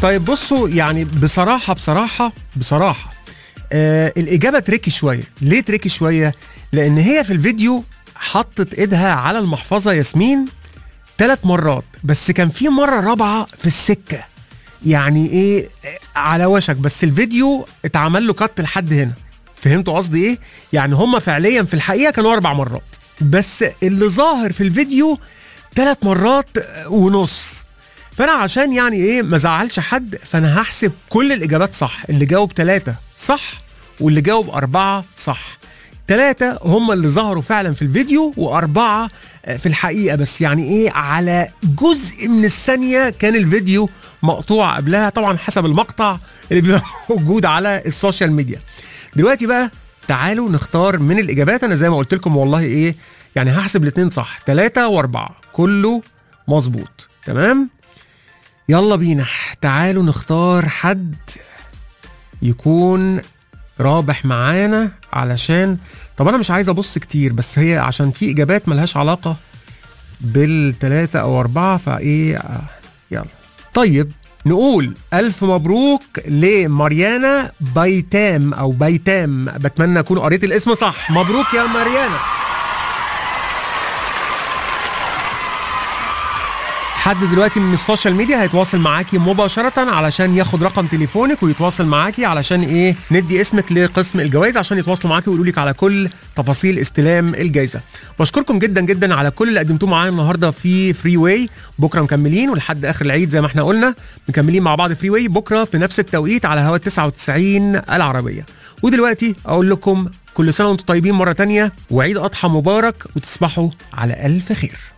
طيب بصوا يعني بصراحه بصراحه بصراحه آه الاجابه تريكي شويه ليه تريكي شويه لان هي في الفيديو حطت ايدها على المحفظه ياسمين ثلاث مرات بس كان في مره رابعه في السكه يعني ايه آه، على وشك بس الفيديو اتعمل له كت لحد هنا فهمتوا قصدي ايه يعني هم فعليا في الحقيقه كانوا اربع مرات بس اللي ظاهر في الفيديو ثلاث مرات ونص فانا عشان يعني ايه ما زعلش حد فانا هحسب كل الاجابات صح اللي جاوب ثلاثة صح واللي جاوب أربعة صح ثلاثة هم اللي ظهروا فعلا في الفيديو وأربعة في الحقيقة بس يعني إيه على جزء من الثانية كان الفيديو مقطوع قبلها طبعا حسب المقطع اللي بيبقى موجود على السوشيال ميديا دلوقتي بقى تعالوا نختار من الإجابات أنا زي ما قلت لكم والله إيه يعني هحسب الاثنين صح ثلاثة وأربعة كله مظبوط تمام يلا بينا تعالوا نختار حد يكون رابح معانا علشان طب انا مش عايز ابص كتير بس هي عشان في اجابات ملهاش علاقه بالثلاثه او اربعه فايه آه، يلا طيب نقول الف مبروك لماريانا بيتام او بيتام بتمنى اكون قريت الاسم صح مبروك يا ماريانا حد دلوقتي من السوشيال ميديا هيتواصل معاكي مباشرة علشان ياخد رقم تليفونك ويتواصل معاكي علشان ايه ندي اسمك لقسم الجوائز عشان يتواصلوا معاكي ويقولوا لك على كل تفاصيل استلام الجائزة. بشكركم جدا جدا على كل اللي قدمتوه معايا النهارده في فري واي بكره مكملين ولحد اخر العيد زي ما احنا قلنا مكملين مع بعض فري واي بكره في نفس التوقيت على هوا 99 العربية. ودلوقتي اقول لكم كل سنة وانتم طيبين مرة تانية وعيد اضحى مبارك وتصبحوا على الف خير.